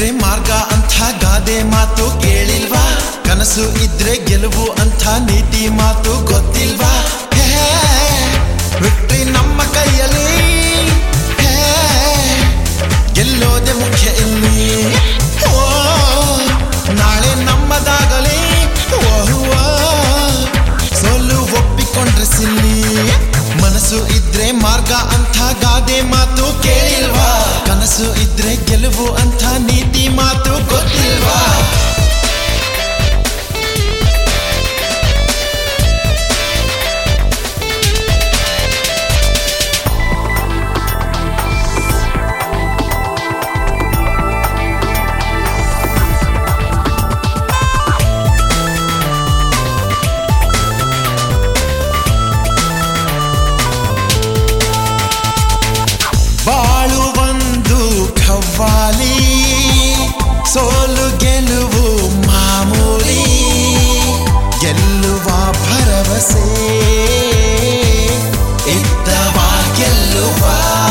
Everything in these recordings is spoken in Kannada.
ಇದ್ರೆ ಮಾರ್ಗ ಅಂಥ ಗಾದೆ ಮಾತು ಕೇಳಿಲ್ವಾ ಕನಸು ಇದ್ರೆ ಗೆಲುವು ಅಂಥ ನೀತಿ ಮಾತು ಗೊತ್ತಿಲ್ವಾ ಹೇ ವಿಕ್ಟ್ರಿ ನಮ್ಮ ಕೈಯಲ್ಲಿ ಹೇ ಗೆಲ್ಲೋದೆ ಮುಖ್ಯ ಇಲ್ಲಿ ಓ ನಾಳೆ ನಮ್ಮದಾಗಲಿ ಓಹ್ ಸೋಲು ಒಪ್ಪಿಕೊಂಡ್ರೆ ಸಿಲ್ಲಿ ಮನಸ್ಸು ಇದ್ರೆ ಮಾರ್ಗ ಅಂಥ ಗಾದೆ ಮಾತು ಕೇಳಿಲ್ವಾ ಕನಸು ಇದ್ರೆ ಗೆಲುವು ಅಂಥ ನೀತಿ ಮಾತು ಗೊತ್ತಿಲ್ವಾ ಬಾಳು ಒಂದು ಖವ್ವಾಲಿ ಸೋಲು ಗೆಲುವು ಮಾಮೂಲಿ ಗೆಲ್ಲುವ ಭರವಸೆ ಇದ್ದವ ಗೆಲ್ಲುವ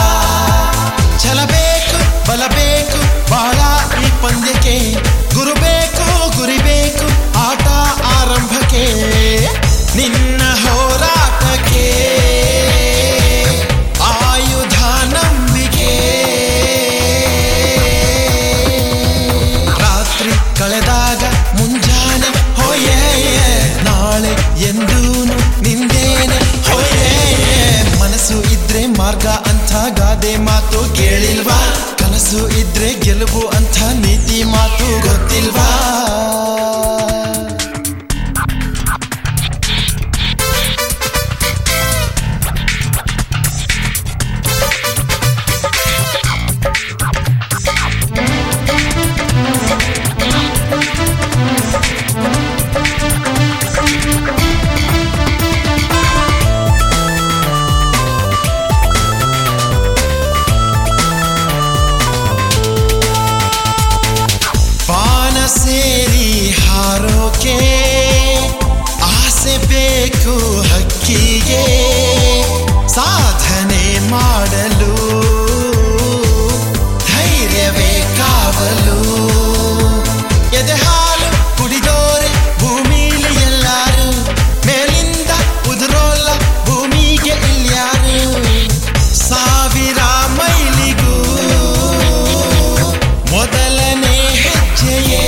ಛಲಬೇಕು ಬಲಬೇಕು ಬಾಳ ಈ ಪಂದ್ಯಕ್ಕೆ ಗುರು ಬೇಕು ಗುರಿ ಬೇಕು ಆಟ ಆರಂಭಕ್ಕೆ ನಿನ್ನ ಹೋರಾಟಕ್ಕೆ ಆಯುಧ ನಂಬಿಕೆ ರಾತ್ರಿ ಕಳೆದಾಗ ಮುಂಜಾನೆ ಹೋಯೇ ನಾಳೆ ಎಂದೂನು ನಿಂದೇನೆ ಹೋಯೇ ಮನಸ್ಸು ಇದ್ರೆ ಮಾರ್ಗ ಅಂಥ ಗಾದೆ ಮಾತು ಕೇಳಿಲ್ವಾ ಕನಸು ಇದ್ರೆ ಗೆಲುವು ಅಂಥ ನೀತಿ ಮಾತು ಗೊತ್ತಿಲ್ವಾ ಪಾನ ಸೇರಿ ಹಾರೋಕೆ ಆಸೆ ಬೇಕು ಹಕ್ಕಿಗೆ ಸಾಧನೆ ಮಾಡಲು ಧೈರ್ಯವೇ ಕಾವಲು ಎದೆ ಹಾಲು ಕುಡಿದೋರೆ ಭೂಮಿಲಿ ಎಲ್ಲಾರು ಮೇಲಿಂದ ಉದುರೋಲ್ಲ ಭೂಮಿಗೆ ಇಲ್ಯಾರು ಸಾವಿರ ಮೈಲಿಗೂ ಮೊದಲನೇ ಹೆಜ್ಜೆಯೇ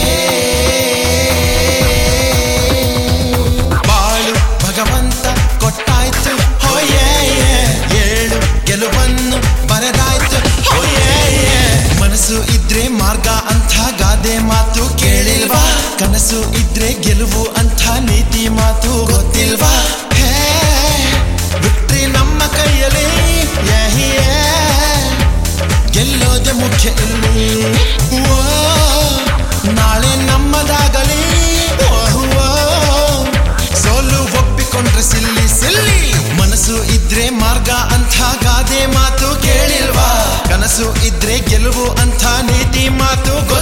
ಬಾಳು ಭಗವಂತ ಕೊಟ್ಟಾಯ್ತು ಹೋಯೇ ಏಳು ಗೆಲುವನ್ನು ಬರೆದಾಯ್ತು ಹೋಯೇ ಮನಸ್ಸು ಇದ್ರೆ ಮಾರ್ಗ ಅಂಥ ಗಾದೆ ಮಾತು ಕೇಳಿಲ್ವಾ ಕನಸು ಇದ್ರೆ ಗೆಲುವು ಅಂಥ ನೀತಿ ಮಾತು ಗೊತ್ತಿಲ್ವಾ ಹೇ ವಿಕ್ಟ್ರಿ ನಮ್ಮ ಕೈಯಲ್ಲಿ ಯಹಿ ಗೆಲ್ಲೋದೆ ಮುಖ್ಯ ಇಲ್ಲಿ ಓ, ನಾಳೆ ನಮ್ಮದಾಗಲಿ ಓಹ್, ಓ, ಸೋಲು ಒಪ್ಪಿಕೊಂಡ್ರೆ ಸಿಲ್ಲಿ ಸಿಲ್ಲಿ ಮನಸ್ಸು ಇದ್ರೆ ಮಾರ್ಗ ಅಂಥ ಗಾದೆ ಮಾತು ಕೇಳಿಲ್ವಾ ಕನಸು ಇದ್ರೆ ಗೆಲುವು ಅಂಥ ನೀತಿ ಮಾತು